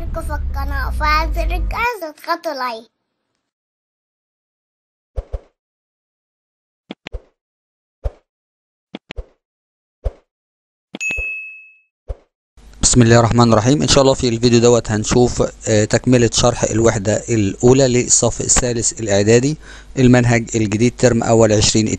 تشتركوا في القناة وفعل زر الجرس وتضغطوا لايك بسم الله الرحمن الرحيم ان شاء الله في الفيديو دوت هنشوف آه، تكملة شرح الوحدة الاولى للصف الثالث الاعدادي المنهج الجديد ترم اول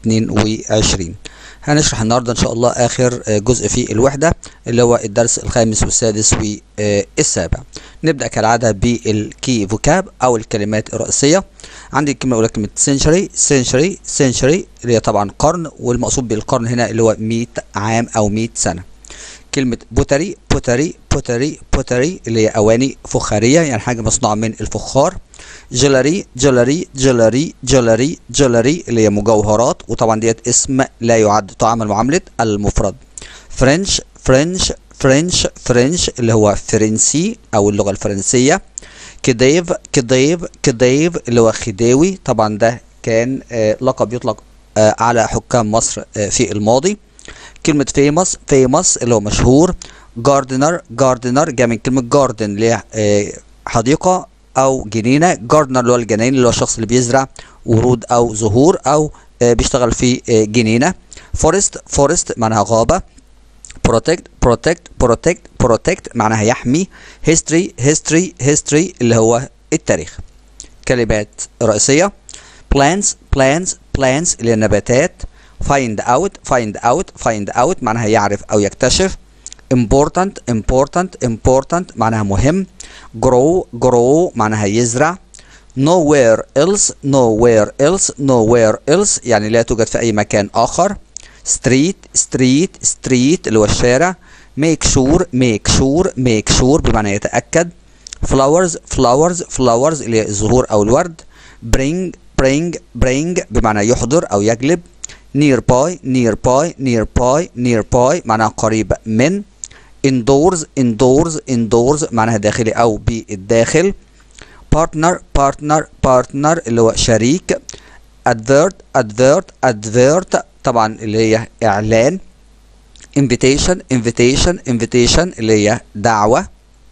2022 هنشرح النهاردة ان شاء الله اخر آه، جزء في الوحدة اللي هو الدرس الخامس والسادس والسابع نبدأ كالعادة بالكي فوكاب او الكلمات الرئيسية عندي الكلمة الاولى كلمة century century century اللي هي طبعا قرن والمقصود بالقرن هنا اللي هو 100 عام او 100 سنة كلمة بوتري بوتري بوتري بوتري اللي هي أواني فخارية يعني حاجة مصنوعة من الفخار جولري جولري جولري جولري جولري اللي هي مجوهرات وطبعا ديت اسم لا يعد تعامل معاملة المفرد فرنش فرنش فرنش فرنش اللي هو فرنسي أو اللغة الفرنسية كديف كديف كديف اللي هو خديوي طبعا ده كان آه لقب يطلق آه على حكام مصر آه في الماضي كلمة famous famous اللي هو مشهور gardener gardener جاء من كلمة garden اللي هي آه، حديقة أو جنينة gardener اللي هو الجناين اللي هو الشخص اللي بيزرع ورود أو زهور أو آه، بيشتغل في آه، جنينة forest forest معناها غابة protect protect protect protect معناها يحمي history history history اللي هو التاريخ كلمات رئيسية plants plants plants اللي هي النباتات find out find out find out معناها يعرف أو يكتشف important important important معناها مهم grow grow معناها يزرع nowhere else nowhere else nowhere else يعني لا توجد في أي مكان آخر street street street اللي هو الشارع make sure make sure make sure بمعنى يتأكد flowers flowers flowers اللي هي الزهور أو الورد bring bring bring بمعنى يحضر أو يجلب nearby nearby nearby nearby معناها قريب من indoors indoors indoors معناها داخلي أو بالداخل partner partner partner اللي هو شريك advert advert advert طبعا اللي هي إعلان invitation invitation invitation اللي هي دعوة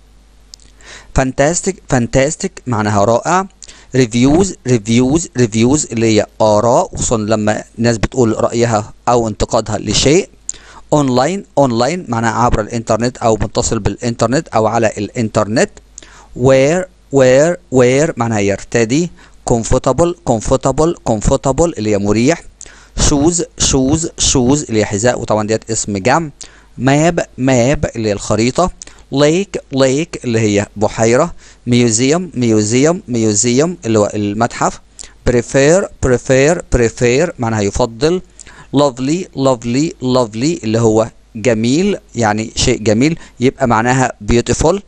fantastic fantastic معناها رائع ريفيوز ريفيوز ريفيوز اللي هي آراء خصوصا لما الناس بتقول رأيها أو انتقادها لشيء اونلاين اونلاين معناها عبر الانترنت او متصل بالانترنت او على الانترنت وير وير وير معناها يرتدي comfortable comfortable comfortable اللي هي مريح شوز شوز شوز اللي هي حذاء وطبعا ديت اسم جمع ماب ماب اللي هي الخريطة ليك ليك اللي هي بحيرة ميوزيوم ميوزيوم ميوزيوم اللي هو المتحف prefer prefer prefer معناها يفضل lovely lovely lovely اللي هو جميل يعني شيء جميل يبقى معناها beautiful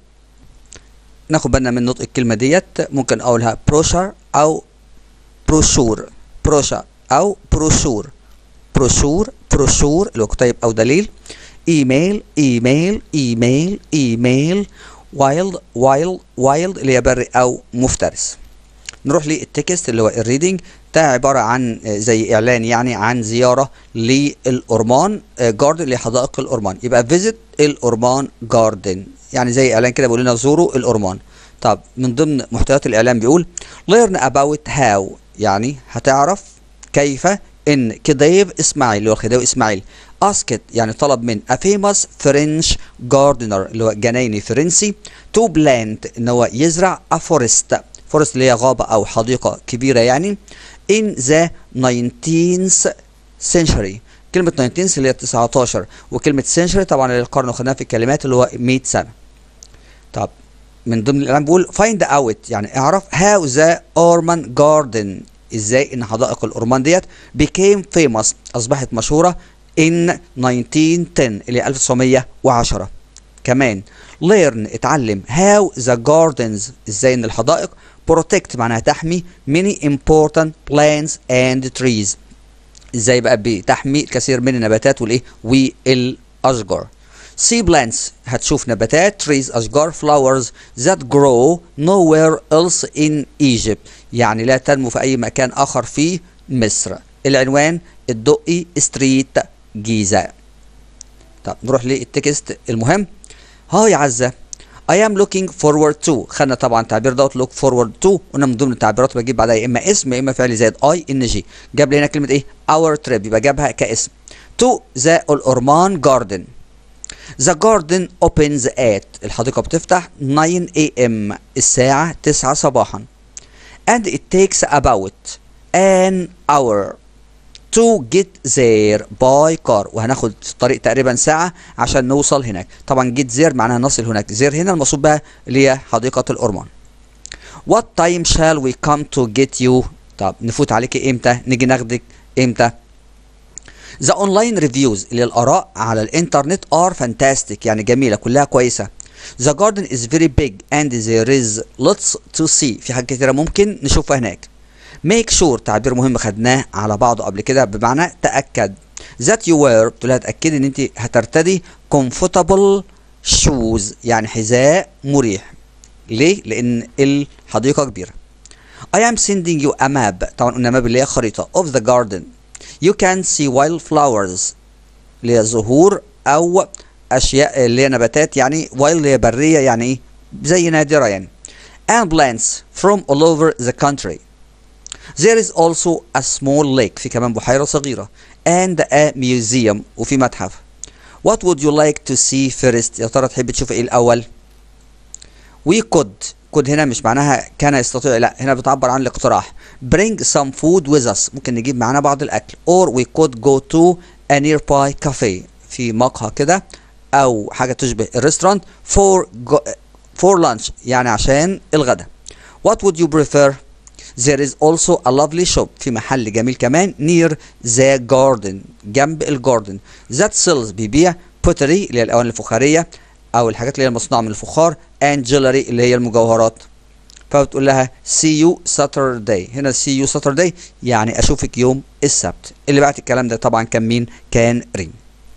ناخد بالنا من نطق الكلمة ديت ممكن اقولها بروشر او بروشور بروشر او بروشور بروشور بروشور اللي هو كتيب او دليل ايميل ايميل ايميل ايميل وايلد وايلد وايلد اللي هي بري او مفترس نروح للتكست اللي هو الريدنج ده عبارة عن آه، زي إعلان يعني عن زيارة للأورمان جاردن اللي هي حدائق الأورمان يبقى فيزيت الأورمان جاردن يعني زي إعلان كده بيقول لنا زوروا الأورمان طب من ضمن محتويات الإعلان بيقول learn about how يعني هتعرف كيف إن كديف إسماعيل اللي هو الخديوي إسماعيل asked يعني طلب من a famous French gardener اللي هو جنايني فرنسي to plant إن هو يزرع a forest forest اللي هي غابة أو حديقة كبيرة يعني in the 19th century كلمة 19 اللي هي 19 وكلمة century طبعا اللي القرن وخدناها في الكلمات اللي هو 100 سنة طب من ضمن الكلام بيقول find out يعني اعرف how the Orman garden ازاي ان حدائق الأورمان ديت became famous اصبحت مشهورة in 1910 اللي هي 1910 كمان learn اتعلم how the gardens ازاي ان الحدائق protect معناها تحمي many important plants and trees ازاي بقى بتحمي الكثير من النباتات والايه والاشجار sea plants هتشوف نباتات trees اشجار flowers that grow nowhere else in Egypt يعني لا تنمو في اي مكان اخر في مصر العنوان الدقي ستريت جيزة طب نروح للتكست المهم هاي عزة I am looking forward to خدنا طبعا التعبير دوت look forward to قلنا من ضمن التعبيرات بجيب بعدها يا اما اسم يا اما فعل زائد اي ان جي جاب لي هنا كلمه ايه our trip يبقى جابها كاسم to the الأرمان garden The garden opens at الحديقة بتفتح 9 a.m. الساعة 9 صباحا and it takes about an hour to get there by car وهناخد في الطريق تقريبا ساعة عشان نوصل هناك طبعا get there معناها نصل هناك there هنا المقصود بها اللي هي حديقة الأرمان What time shall we come to get you طب نفوت عليك امتى نيجي ناخدك امتى The online reviews اللي الآراء على الإنترنت are fantastic يعني جميلة كلها كويسة The garden is very big and there is lots to see في حاجات كتيرة ممكن نشوفها هناك Make sure تعبير مهم خدناه على بعضه قبل كده بمعنى تأكد that you wear بتقول لها تأكدي ان انت هترتدي comfortable shoes يعني حذاء مريح ليه؟ لأن الحديقة كبيرة I am sending you a map طبعا قلنا ماب اللي هي خريطة of the garden You can see wildflowers اللي هي زهور أو أشياء اللي هي نباتات يعني wild اللي هي برية يعني إيه زي نادرة يعني and plants from all over the country There is also a small lake في كمان بحيرة صغيرة and a museum وفي متحف What would you like to see first يا ترى تحب تشوف ايه الأول We could could هنا مش معناها كان يستطيع لا هنا بتعبر عن الاقتراح bring some food with us ممكن نجيب معانا بعض الأكل or we could go to a nearby cafe في مقهى كده أو حاجة تشبه الريستورانت for go, for lunch يعني عشان الغداء What would you prefer There is also a lovely shop في محل جميل كمان near the garden جنب الجاردن that sells بيبيع pottery اللي هي الأواني الفخارية أو الحاجات اللي هي المصنوعة من الفخار and jewelry اللي هي المجوهرات فبتقول لها see you Saturday هنا see you Saturday يعني أشوفك يوم السبت اللي بعت الكلام ده طبعا كان مين كان ريم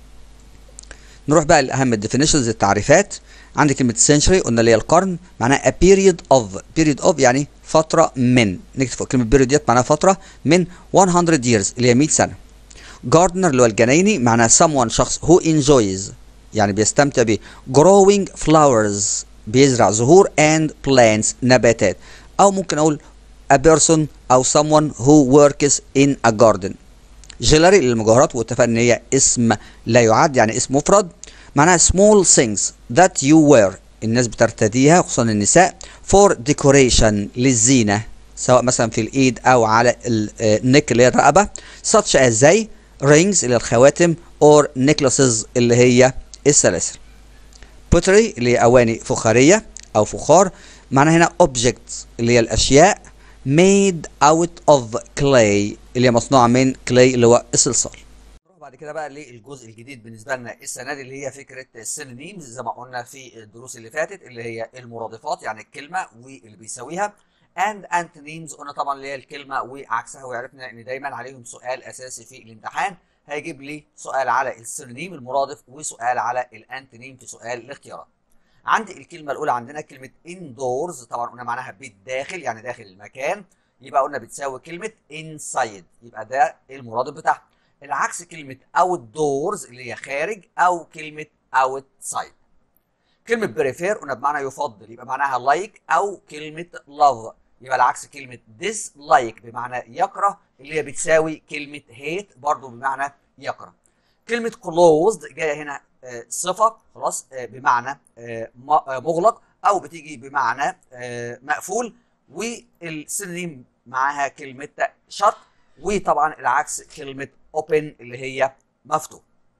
نروح بقى لأهم الديفينيشنز التعريفات عندي كلمة century قلنا اللي هي القرن معناها a period of period of يعني فترة من نكتب فوق كلمة period ديت معناها فترة من 100 years اللي هي 100 سنة gardener اللي هو الجنايني معناها someone شخص who enjoys يعني بيستمتع ب growing flowers بيزرع زهور and plants نباتات أو ممكن أقول a person أو someone who works in a garden جيلري للمجوهرات واتفقنا ان هي اسم لا يعد يعني اسم مفرد معناها small things that you wear الناس بترتديها خصوصا النساء for decoration للزينة سواء مثلا في الايد او على النك اللي هي الرقبة such as زي rings اللي الخواتم or necklaces اللي هي السلاسل pottery اللي هي اواني فخارية او فخار معناها هنا objects اللي هي الاشياء made out of clay اللي هي مصنوعة من clay اللي هو الصلصال نروح بعد كده بقى للجزء الجديد بالنسبة لنا السنة دي اللي هي فكرة السينونيمز زي ما قلنا في الدروس اللي فاتت اللي هي المرادفات يعني الكلمة واللي بيساويها and antonyms قلنا طبعا اللي هي الكلمة وعكسها وعرفنا ان دايما عليهم سؤال اساسي في الامتحان هيجيب لي سؤال على السينونيم المرادف وسؤال على الانتونيم في سؤال الاختيارات عندي الكلمة الأولى عندنا كلمة indoors طبعا قلنا معناها بالداخل يعني داخل المكان يبقى قلنا بتساوي كلمة inside يبقى ده المرادف بتاعها العكس كلمة outdoors اللي هي خارج أو كلمة outside كلمة بريفير قلنا بمعنى يفضل يبقى معناها like أو كلمة love يبقى العكس كلمة dislike بمعنى يكره اللي هي بتساوي كلمة hate برضو بمعنى يكره كلمة closed جاية هنا آه، صفة خلاص آه، بمعنى آه، م- آه، مغلق أو بتيجي بمعنى آه، مقفول والسينونيم معاها كلمة shut وطبعا العكس كلمة open اللي هي مفتوح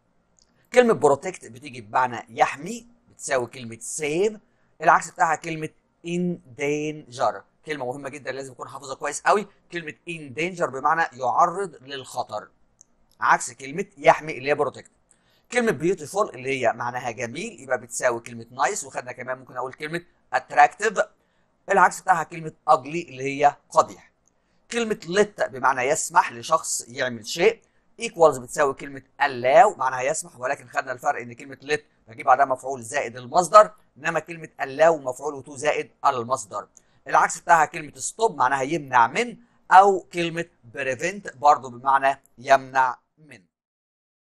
كلمة بروتكت بتيجي بمعنى يحمي بتساوي كلمة سيف العكس بتاعها كلمة in danger كلمة مهمة جدا لازم تكون حافظها كويس قوي كلمة in danger بمعنى يعرض للخطر عكس كلمة يحمي اللي هي بروتكت كلمة beautiful اللي هي معناها جميل يبقى بتساوي كلمة nice وخدنا كمان ممكن أقول كلمة attractive العكس بتاعها كلمة ugly اللي هي قبيح كلمة let بمعنى يسمح لشخص يعمل شيء equals بتساوي كلمة allow معناها يسمح ولكن خدنا الفرق ان كلمة let بجيب بعدها مفعول زائد المصدر انما كلمة allow مفعول تو زائد المصدر العكس بتاعها كلمة stop معناها يمنع من او كلمة prevent برضو بمعنى يمنع من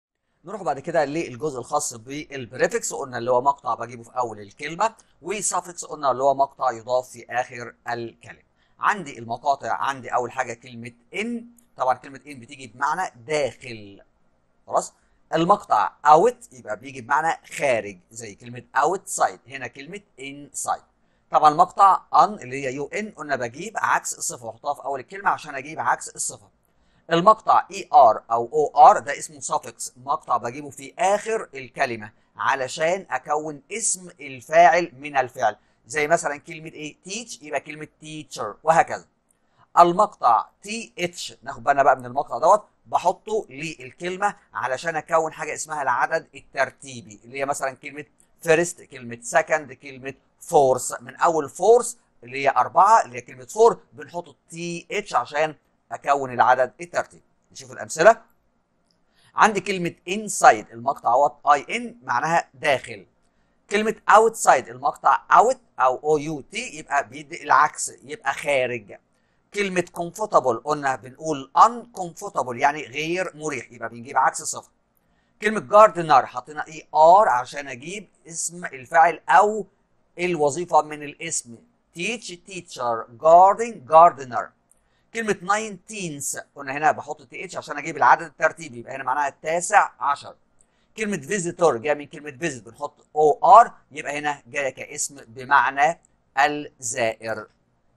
نروح بعد كده للجزء الخاص بالبريفكس وقلنا اللي هو مقطع بجيبه في اول الكلمه وسافكس قلنا اللي هو مقطع يضاف في اخر الكلمه عندي المقاطع عندي اول حاجه كلمه ان طبعا كلمه ان بتيجي بمعنى داخل خلاص المقطع اوت يبقى بيجي بمعنى خارج زي كلمه اوتسايد هنا كلمه انسايد طبعا المقطع ان اللي هي يو ان قلنا بجيب عكس الصفه واحطها في اول الكلمه عشان اجيب عكس الصفه المقطع اي ار او او ار ده اسمه suffix مقطع بجيبه في اخر الكلمه علشان اكون اسم الفاعل من الفعل زي مثلا كلمه ايه teach يبقى كلمه teacher وهكذا المقطع تي اتش ناخد بالنا بقى من المقطع دوت بحطه للكلمه علشان اكون حاجه اسمها العدد الترتيبي اللي هي مثلا كلمه فيرست كلمه سكند كلمه فورس من اول فورس اللي هي أربعة اللي هي كلمة فور بنحط تي اتش عشان أكون العدد الترتيبي نشوف الأمثلة عندي كلمة inside المقطع هو اي ان معناها داخل كلمة outside المقطع out أو او يو تي يبقى بيدي العكس يبقى خارج كلمة comfortable قلنا بنقول uncomfortable يعني غير مريح يبقى بنجيب عكس صفر كلمة جاردنر حطينا اي ار عشان اجيب اسم الفاعل او الوظيفة من الاسم teach teacher garden gardener كلمة 19 قلنا هنا بحط تي اتش عشان اجيب العدد الترتيبي يبقى هنا معناها التاسع عشر كلمة فيزيتور جاية من كلمة فيزيت بنحط او ار يبقى هنا جاية كاسم بمعنى الزائر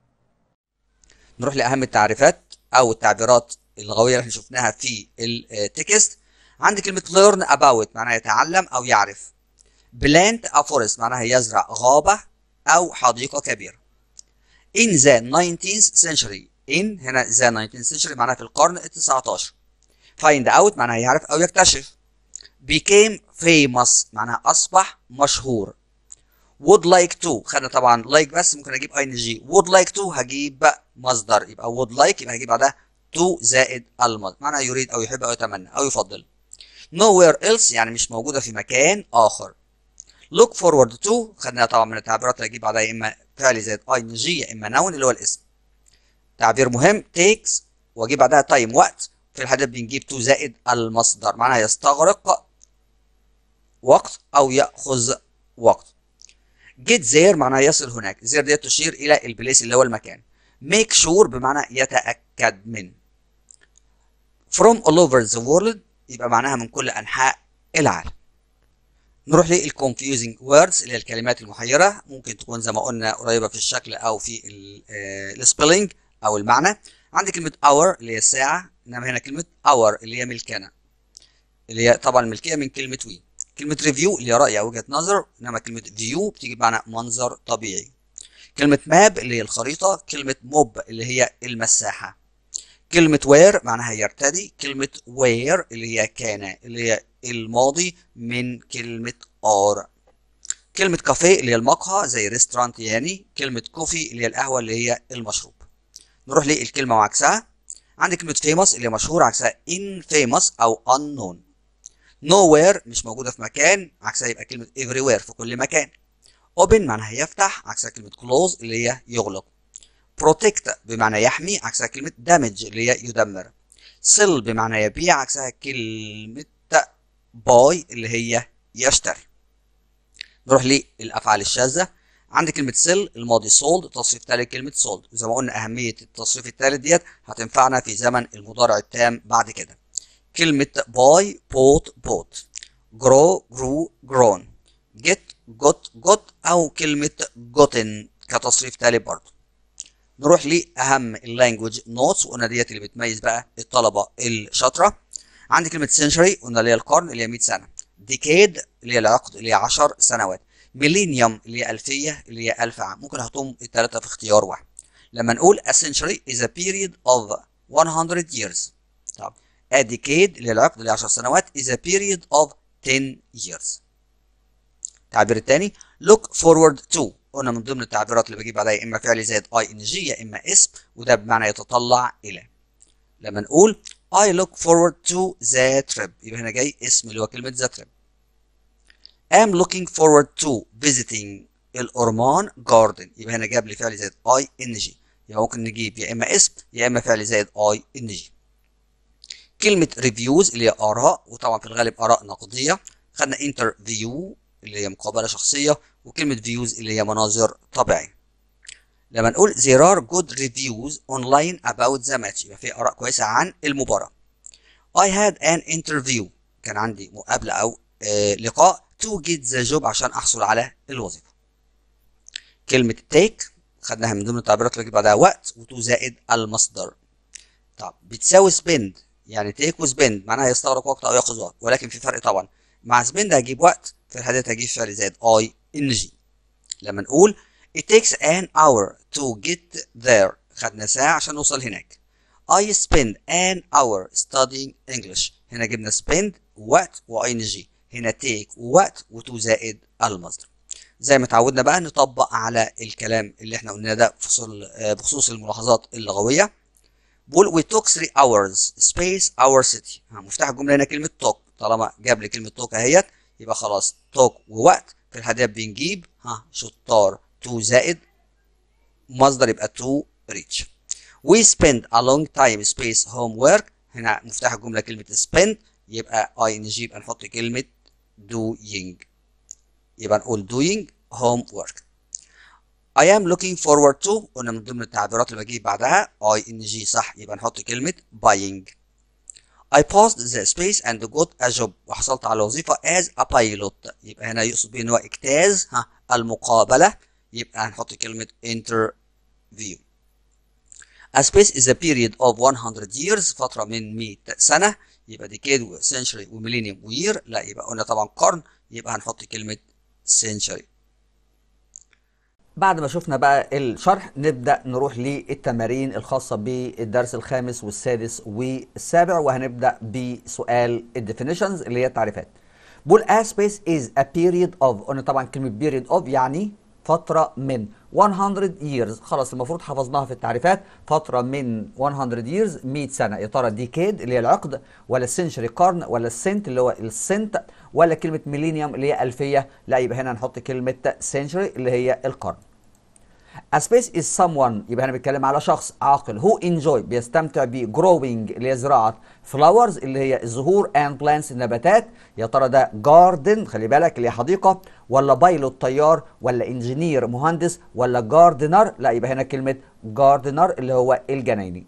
نروح لأهم التعريفات أو التعبيرات اللغوية اللي احنا شفناها في التكست عندي كلمة learn about معناها يتعلم أو يعرف plant a forest معناها يزرع غابة أو حديقة كبيرة in the 19th century in هنا the 19th century معناها في القرن ال 19 find out معناها يعرف أو يكتشف became famous معناها أصبح مشهور would like to خدنا طبعا like بس ممكن أجيب ing would like to هجيب مصدر يبقى would like يبقى هجيب بعدها to زائد المصدر معناها يريد أو يحب أو يتمنى أو يفضل nowhere else يعني مش موجودة في مكان آخر look forward to خدناها طبعا من التعبيرات اللي هجيب بعدها يا اما فعل زائد ing يا اما noun اللي هو الاسم تعبير مهم takes واجيب بعدها time وقت في الحالة بنجيب to زائد المصدر معناها يستغرق وقت او ياخذ وقت get there معناها يصل هناك there ديت تشير الى البليس اللي هو المكان make sure بمعنى يتاكد من from all over the world يبقى معناها من كل انحاء العالم نروح للconfusing words اللي هي الكلمات المحيرة ممكن تكون زي ما قلنا قريبة في الشكل أو في السبيلنج أو المعنى عندي كلمة hour اللي هي الساعة إنما هنا كلمة hour اللي هي ملكنا اللي هي طبعا الملكية من كلمة وي كلمة review اللي هي رأي أو وجهة نظر إنما كلمة view بتيجي بمعنى منظر طبيعي كلمة map اللي هي الخريطة كلمة mob اللي هي المساحة كلمة وير معناها يرتدي كلمة وير اللي هي كان اللي هي الماضي من كلمة ار كلمة كافيه اللي هي المقهى زي ريستورانت يعني كلمة كوفي اللي هي القهوة اللي هي المشروب نروح للكلمة وعكسها عندي كلمة famous اللي هي مشهور عكسها infamous أو unknown nowhere مش موجودة في مكان عكسها يبقى كلمة everywhere في كل مكان open معناها يفتح عكسها كلمة close اللي هي يغلق protect بمعنى يحمي عكسها كلمة damage اللي هي يدمر sell بمعنى يبيع عكسها كلمة buy اللي هي يشتري نروح للأفعال الشاذة عندي كلمة sell الماضي sold تصريف ثالث كلمة sold وزي ما قلنا أهمية التصريف الثالث ديت هتنفعنا في زمن المضارع التام بعد كده كلمة buy bought bought grow grew grown get got got أو كلمة gotten كتصريف ثالث برضه نروح لأهم اللانجوج نوتس وقلنا ديت اللي بتميز بقى الطلبة الشاطرة عندي كلمة century قلنا اللي هي القرن اللي هي 100 سنة decade اللي هي العقد اللي هي 10 سنوات millennium اللي هي ألفية اللي هي 1000 عام ممكن أحطهم الثلاثة في اختيار واحد لما نقول a century is a period of 100 years طب a decade اللي هي العقد اللي هي 10 سنوات is a period of 10 years التعبير الثاني look forward to قلنا من ضمن التعبيرات اللي بجيب عليها اما فعل زائد اي ان جي يا اما اسم وده بمعنى يتطلع الى لما نقول I look forward to the trip يبقى هنا جاي اسم اللي هو كلمة the trip am looking forward to visiting الأورمان garden يبقى هنا جاب لي فعل زائد اي ان جي يبقى ممكن نجيب يا اما اسم يا اما فعل زائد اي ان جي كلمة reviews اللي هي آراء وطبعا في الغالب آراء نقدية خدنا interview اللي هي مقابلة شخصية وكلمة views اللي هي مناظر طبيعية لما نقول there are good reviews online about the match يبقى في آراء كويسة عن المباراة I had an interview كان عندي مقابلة أو آه لقاء to get the job عشان أحصل على الوظيفة كلمة take خدناها من ضمن التعبيرات اللي بعدها وقت وتو زائد المصدر طب بتساوي spend يعني take وspend معناها يستغرق وقت أو يأخذ وقت ولكن في فرق طبعا مع spend هجيب وقت في الحالة دي هجيب فعل زائد I إن جي لما نقول it takes an hour to get there خدنا ساعة عشان نوصل هناك I spend an hour studying English هنا جبنا spend وقت و ing هنا take وقت وتو زائد المصدر زي ما اتعودنا بقى نطبق على الكلام اللي احنا قلناه ده بخصوص الملاحظات اللغوية بقول we took 3 hours space our city مفتاح الجملة هنا كلمة took طالما جاب لي كلمة took اهيت يبقى خلاص took ووقت في الحالة بنجيب ها شطار to زائد مصدر يبقى to reach we spend a long time space homework هنا مفتاح الجملة كلمة spend يبقى ing يبقى نحط كلمة doing يبقى نقول doing homework I am looking forward to قلنا من ضمن التعبيرات اللي بجيب بعدها ing صح يبقى نحط كلمة buying I passed the space and got a job وحصلت على وظيفة as a pilot يبقى هنا يقصد بيه ان هو اجتاز ها المقابلة يبقى هنحط كلمة interview A space is a period of 100 years فترة من 100 سنة يبقى decade و century و millennium و year لا يبقى قلنا طبعا قرن يبقى هنحط كلمة century بعد ما شفنا بقى الشرح نبدأ نروح للتمارين الخاصة بالدرس الخامس والسادس والسابع وهنبدأ بسؤال الديفينيشنز اللي هي التعريفات. بقول a space is a period of قلنا طبعا كلمة period of يعني فترة من 100 years خلاص المفروض حفظناها في التعريفات فترة من 100 years 100 سنة يا ترى ديكيد اللي هي العقد ولا السنشري قرن ولا السنت اللي هو السنت ولا كلمة ميلينيوم اللي هي ألفية لا يبقى هنا نحط كلمة century اللي هي القرن A space is someone يبقى هنا بيتكلم على شخص عاقل who enjoy بيستمتع ب growing اللي هي زراعة flowers اللي هي الزهور and plants النباتات يا ترى ده garden خلي بالك اللي هي حديقة ولا بايلوت طيار ولا انجينير مهندس ولا gardener لا يبقى هنا كلمة gardener اللي هو الجنايني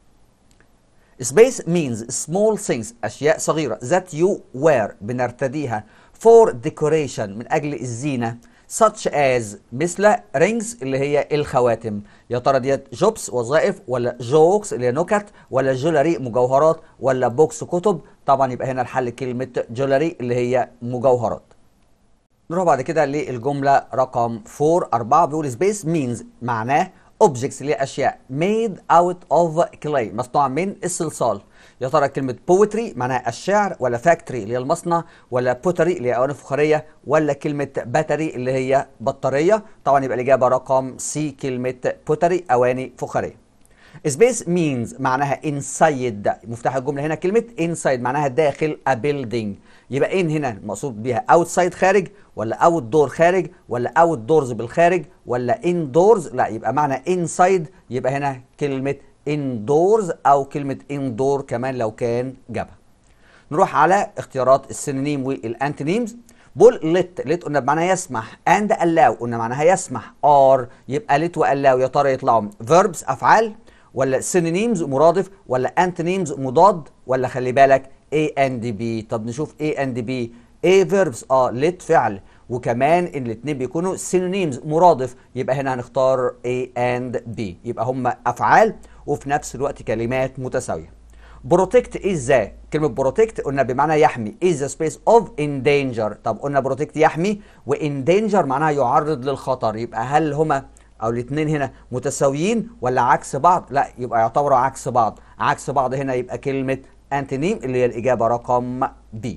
Space means small things أشياء صغيرة that you wear بنرتديها for decoration من أجل الزينة such as مثل rings اللي هي الخواتم يا ترى ديت جوبس وظائف ولا جوكس اللي هي نكت ولا جولري مجوهرات ولا بوكس كتب طبعا يبقى هنا الحل كلمة جولري اللي هي مجوهرات نروح بعد كده للجملة رقم 4 4 بيقول space means معناه objects اللي هي أشياء made out of clay مصنوعة من الصلصال يا ترى كلمة poetry معناها الشعر ولا factory اللي هي المصنع ولا pottery اللي هي أواني فخارية ولا كلمة battery اللي هي بطارية طبعا يبقى الإجابة رقم سي كلمة pottery أواني فخارية space means معناها inside مفتاح الجملة هنا كلمة inside معناها داخل a building يبقى ان هنا المقصود بيها outside خارج ولا اوت دور خارج ولا اوت دورز بالخارج ولا indoors لا يبقى معنى inside يبقى هنا كلمة indoors او كلمة indoor كمان لو كان جابها نروح على اختيارات السينونيم والانتونيمز بول لت لت قلنا بمعنى يسمح اند allow قلنا معناها يسمح ار يبقى لت والlow يا ترى يطلعوا verbs افعال ولا synonyms مرادف ولا antonyms مضاد ولا خلي بالك A and B طب نشوف A and B A verbs اه let فعل وكمان الاثنين بيكونوا synonyms مرادف يبقى هنا هنختار A and B يبقى هم افعال وفي نفس الوقت كلمات متساويه بروتكت is the كلمة بروتكت قلنا بمعنى يحمي is the space of in danger طب قلنا بروتكت يحمي وان danger معناها يعرض للخطر يبقى هل هما او الاثنين هنا متساويين ولا عكس بعض لا يبقى يعتبروا عكس بعض عكس بعض هنا يبقى كلمة انتونيم اللي هي الإجابة رقم B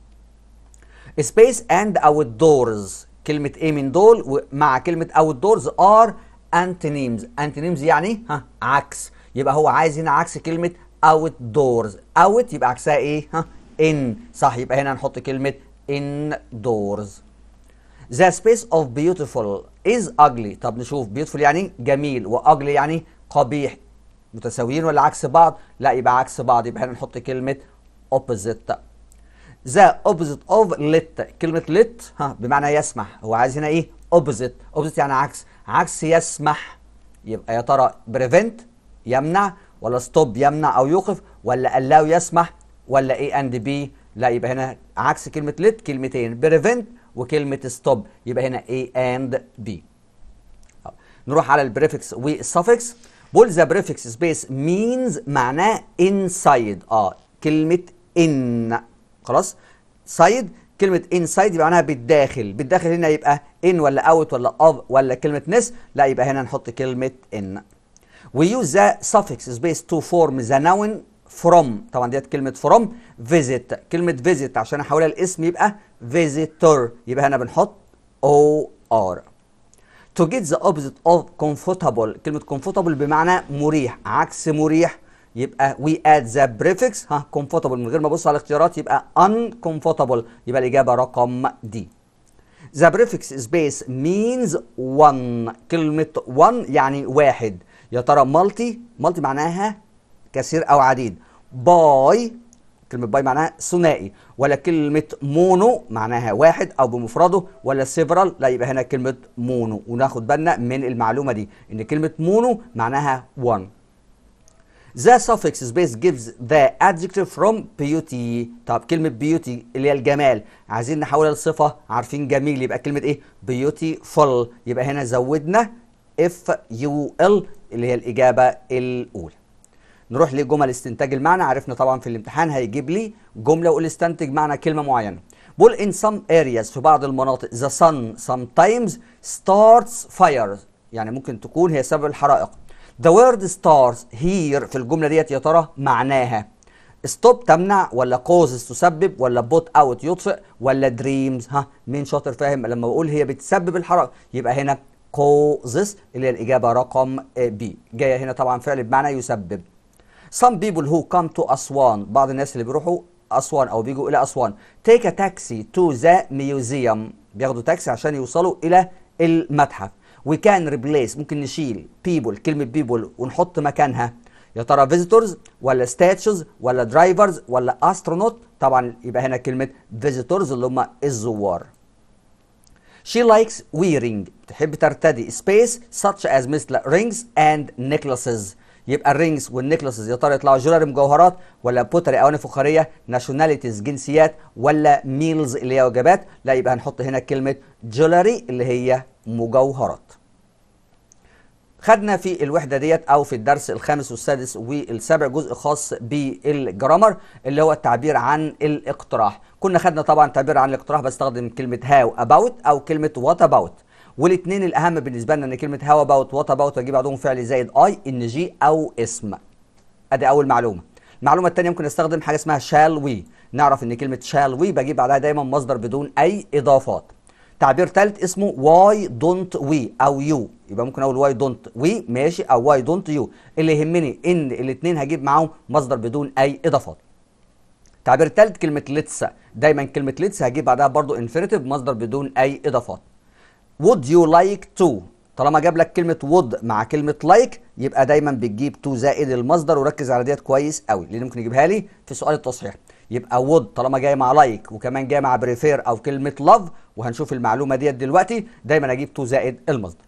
space and outdoors كلمة ايه من دول مع كلمة outdoors are antonyms antonyms يعني ها عكس يبقى هو عايز هنا عكس كلمة outdoors out يبقى عكسها ايه ها in صح يبقى هنا هنحط كلمة indoors The space of beautiful is ugly طب نشوف beautiful يعني جميل و ugly يعني قبيح متساويين ولا عكس بعض لا يبقى عكس بعض يبقى هنا نحط كلمه opposite the opposite of let كلمه let ها بمعنى يسمح هو عايز هنا ايه opposite opposite يعني عكس عكس يسمح يبقى يا ترى prevent يمنع ولا stop يمنع او يوقف ولا allow يسمح ولا A and B لا يبقى هنا عكس كلمة let كلمتين prevent وكلمة stop يبقى هنا A and B نروح على البريفكس والسفكس بقول ذا بريفكس سبيس مينز معناه inside اه كلمة in خلاص سايد كلمة inside يبقى معناها بالداخل بالداخل هنا يبقى in ولا out ولا of ولا كلمة ness لا يبقى هنا نحط كلمة in we use the suffix space to form the noun from طبعا ديت كلمة from visit كلمة visit عشان احولها الاسم يبقى visitor يبقى هنا بنحط or to get the opposite of comfortable كلمة comfortable بمعنى مريح عكس مريح يبقى we add the prefix ها comfortable من غير ما ابص على الاختيارات يبقى uncomfortable يبقى الإجابة رقم دي The prefix space means one كلمة one يعني واحد يا ترى مالتي مالتي معناها كثير أو عديد باي كلمة باي معناها ثنائي ولا كلمة مونو معناها واحد أو بمفرده ولا سيفرال لا يبقى هنا كلمة مونو وناخد بالنا من المعلومة دي إن كلمة مونو معناها one The suffix space gives the adjective from beauty طب كلمة beauty اللي هي الجمال عايزين نحولها لصفة عارفين جميل يبقى كلمة ايه beautiful يبقى هنا زودنا F U L اللي هي الإجابة الأولى نروح لجمل استنتاج المعنى عرفنا طبعا في الامتحان هيجيب لي جملة ويقول استنتج معنى كلمة معينة بقول in some areas في بعض المناطق the sun sometimes starts fires يعني ممكن تكون هي سبب الحرائق The word stars here في الجملة ديت يا ترى معناها stop تمنع ولا causes تسبب ولا put out يطفئ ولا dreams ها مين شاطر فاهم لما بقول هي بتسبب الحرائق يبقى هنا causes اللي هي الإجابة رقم B جاية هنا طبعا فعل بمعنى يسبب Some people who come to أسوان بعض الناس اللي بيروحوا أسوان أو بيجوا إلى أسوان take a taxi to the museum بياخدوا تاكسي عشان يوصلوا إلى المتحف we can replace ممكن نشيل people كلمة people ونحط مكانها يا ترى visitors ولا statues ولا drivers ولا astronaut طبعا يبقى هنا كلمة visitors اللي هم الزوار She likes wearing تحب ترتدي space such as مثل rings and necklaces يبقى الرينجز والنكلسز يا ترى يطلعوا جولري مجوهرات ولا بوتري اواني فخاريه ناشوناليتيز جنسيات ولا ميلز اللي هي وجبات لا يبقى هنحط هنا كلمه جولري اللي هي مجوهرات خدنا في الوحدة ديت أو في الدرس الخامس والسادس والسابع جزء خاص بالجرامر اللي هو التعبير عن الاقتراح كنا خدنا طبعا تعبير عن الاقتراح بستخدم كلمة هاو أباوت أو كلمة وات أباوت والاثنين الاهم بالنسبه لنا ان كلمه هاو اباوت وات اباوت اجيب بعدهم فعل زائد اي ان جي او اسم ادي اول معلومه المعلومه الثانيه ممكن استخدم حاجه اسمها شال وي نعرف ان كلمه شال وي بجيب بعدها دايما مصدر بدون اي اضافات تعبير ثالث اسمه واي دونت وي او يو يبقى ممكن اقول واي دونت وي ماشي او واي دونت يو اللي يهمني ان الاثنين هجيب معاهم مصدر بدون اي اضافات تعبير ثالث كلمه ليتس دايما كلمه ليتس هجيب بعدها برضو انفينيتيف مصدر بدون اي اضافات would you like to طالما جاب لك كلمة would مع كلمة like يبقى دايما بتجيب to زائد المصدر وركز على ديت كويس قوي لان ممكن يجيبها لي في سؤال التصحيح يبقى would طالما جاي مع like وكمان جاي مع prefer او كلمة love وهنشوف المعلومة ديت دلوقتي دايما اجيب to زائد المصدر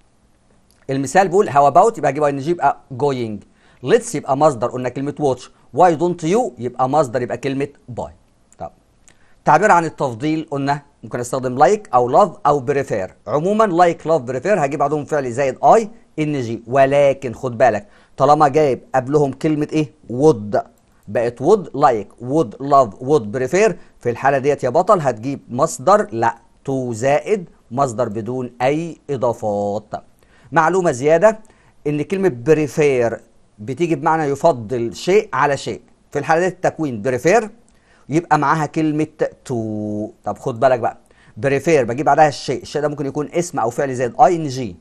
المثال بيقول how about يبقى هجيب ان يبقى going let's يبقى مصدر قلنا كلمة watch why don't you يبقى مصدر يبقى كلمة buy طب تعبير عن التفضيل قلنا ممكن استخدم لايك like او لاف او بريفير عموما لايك لاف بريفير هجيب بعدهم فعل زائد اي ان جي ولكن خد بالك طالما جايب قبلهم كلمه ايه وود بقت وود لايك وود لاف وود بريفير في الحاله ديت يا بطل هتجيب مصدر لا تو زائد مصدر بدون اي اضافات معلومه زياده ان كلمه بريفير بتيجي بمعنى يفضل شيء على شيء في الحاله ديت التكوين بريفير يبقى معاها كلمة تو طب خد بالك بقى بريفير بجيب بعدها الشيء الشيء ده ممكن يكون اسم او فعل زائد اي ان جي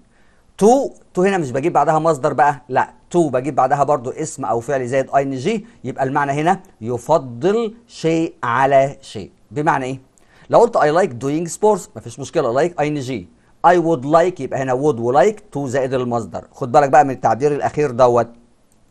تو تو هنا مش بجيب بعدها مصدر بقى لا تو بجيب بعدها برضو اسم او فعل زائد اي ان جي يبقى المعنى هنا يفضل شيء على شيء بمعنى ايه لو قلت اي لايك دوينج سبورتس مفيش مشكله لايك اي ان جي اي وود لايك يبقى هنا وود ولايك تو زائد المصدر خد بالك بقى من التعبير الاخير دوت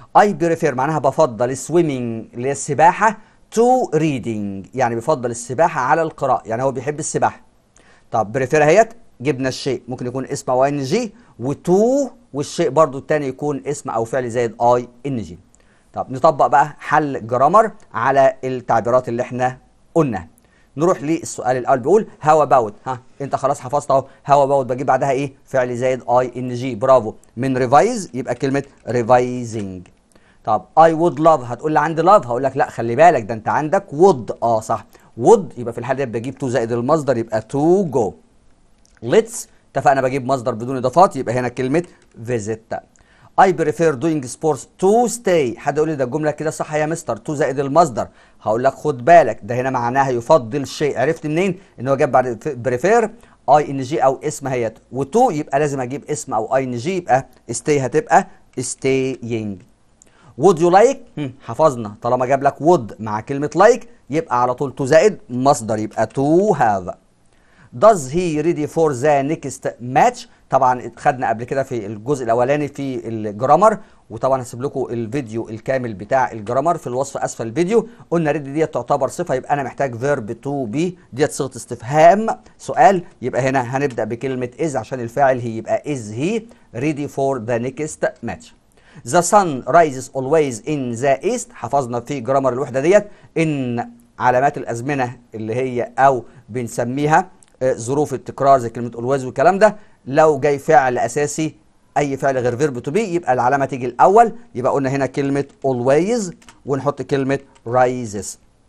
I prefer معناها بفضل swimming اللي هي السباحة to reading يعني بفضل السباحة على القراءة يعني هو بيحب السباحة طب بريفير اهيت جبنا الشيء ممكن يكون اسم او ان جي وتو والشيء برضو التاني يكون اسم او فعل زائد اي ان جي طب نطبق بقى حل جرامر على التعبيرات اللي احنا قلناها نروح للسؤال الاول بيقول هاو اباوت ها انت خلاص حفظت اهو هاو اباوت بجيب بعدها ايه فعل زائد اي ان جي برافو من ريفايز يبقى كلمه ريفايزنج طب اي وود لاف هتقول لي عندي لاف هقول لك لا خلي بالك ده انت عندك وود اه صح وود يبقى في الحاله دي بجيب تو زائد المصدر يبقى تو جو ليتس اتفقنا بجيب مصدر بدون اضافات يبقى هنا كلمه فيزيت I prefer doing sports to stay حد يقول لي ده الجمله كده صح يا مستر تو زائد المصدر هقول لك خد بالك ده هنا معناها يفضل شيء عرفت منين ان هو جاب بعد بريفير اي ان جي او اسم هيت وتو يبقى لازم اجيب اسم او اي ان جي يبقى stay هتبقى staying would you like هم، حفظنا طالما جاب لك would مع كلمه like يبقى على طول to زائد مصدر يبقى to have Does he ready for the next match؟ طبعا خدنا قبل كده في الجزء الاولاني في الجرامر وطبعا هسيب لكم الفيديو الكامل بتاع الجرامر في الوصف اسفل الفيديو قلنا ريدي ديت تعتبر صفه يبقى انا محتاج فيرب تو بي ديت صيغه استفهام سؤال يبقى هنا هنبدا بكلمه از عشان الفاعل هي يبقى از هي ready for the next match The sun rises always in the east حفظنا في جرامر الوحده ديت ان علامات الازمنه اللي هي او بنسميها آه، ظروف التكرار زي كلمه always والكلام ده لو جاي فعل اساسي اي فعل غير فيرب تو بي يبقى العلامه تيجي الاول يبقى قلنا هنا كلمه always ونحط كلمه rises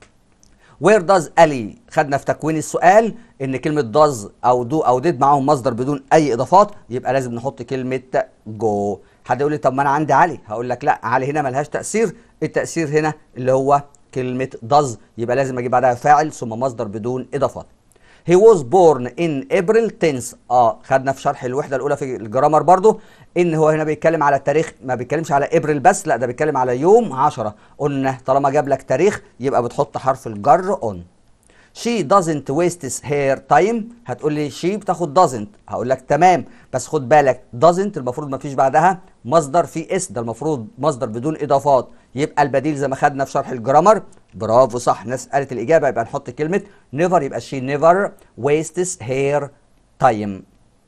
وير داز الي خدنا في تكوين السؤال ان كلمه داز او دو او ديد معاهم مصدر بدون اي اضافات يبقى لازم نحط كلمه جو حد يقول لي طب ما انا عندي علي هقول لك لا علي هنا ملهاش تاثير التاثير هنا اللي هو كلمه داز يبقى لازم اجيب بعدها فاعل ثم مصدر بدون اضافات He was born in April 10th اه خدنا في شرح الوحده الاولى في الجرامر برضو ان هو هنا بيتكلم على التاريخ ما بيتكلمش على ابريل بس لا ده بيتكلم على يوم 10 قلنا طالما جاب لك تاريخ يبقى بتحط حرف الجر on she doesn't waste her time هتقول لي she بتاخد doesn't هقول لك تمام بس خد بالك doesn't المفروض ما فيش بعدها مصدر في اس ده المفروض مصدر بدون اضافات يبقى البديل زي ما خدنا في شرح الجرامر برافو صح ناس قالت الاجابه يبقى نحط كلمه never يبقى she never wastes her time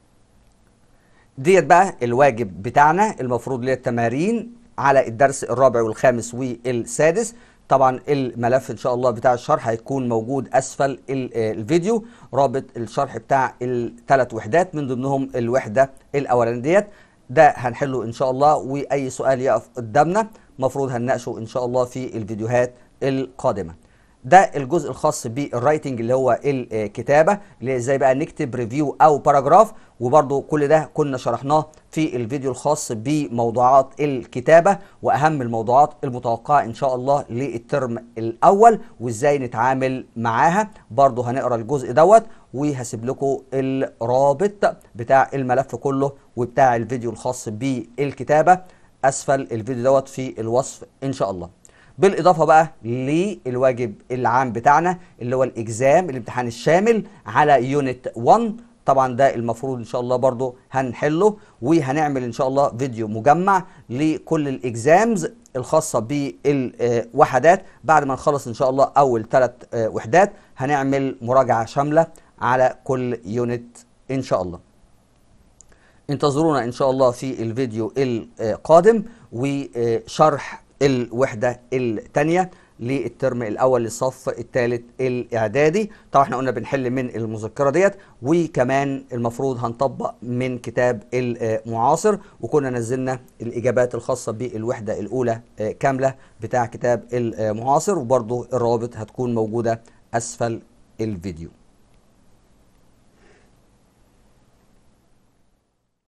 ديت بقى الواجب بتاعنا المفروض ليه التمارين على الدرس الرابع والخامس والسادس طبعا الملف ان شاء الله بتاع الشرح هيكون موجود اسفل ال- آه الفيديو رابط الشرح بتاع الثلاث وحدات من ضمنهم الوحده الاولانيه ديت ده هنحله ان شاء الله واي سؤال يقف قدامنا مفروض هنناقشه ان شاء الله في الفيديوهات القادمه ده الجزء الخاص بالرايتنج اللي هو الكتابه اللي هي ازاي بقى نكتب ريفيو او باراجراف وبرده كل ده كنا شرحناه في الفيديو الخاص بموضوعات الكتابه واهم الموضوعات المتوقعه ان شاء الله للترم الاول وازاي نتعامل معاها برضه هنقرا الجزء دوت وهسيب لكم الرابط بتاع الملف كله وبتاع الفيديو الخاص بالكتابه اسفل الفيديو دوت في الوصف ان شاء الله بالاضافه بقى للواجب العام بتاعنا اللي هو الاجزام الامتحان الشامل على يونت 1 طبعا ده المفروض ان شاء الله برضو هنحله وهنعمل ان شاء الله فيديو مجمع لكل الاكزامز الخاصه بالوحدات بعد ما نخلص ان شاء الله اول ثلاث وحدات هنعمل مراجعه شامله على كل يونت ان شاء الله انتظرونا ان شاء الله في الفيديو القادم وشرح الوحده الثانيه للترم الاول للصف الثالث الاعدادي طبعا احنا قلنا بنحل من المذكره ديت وكمان المفروض هنطبق من كتاب المعاصر وكنا نزلنا الاجابات الخاصه بالوحده الاولى كامله بتاع كتاب المعاصر وبرضه الروابط هتكون موجوده اسفل الفيديو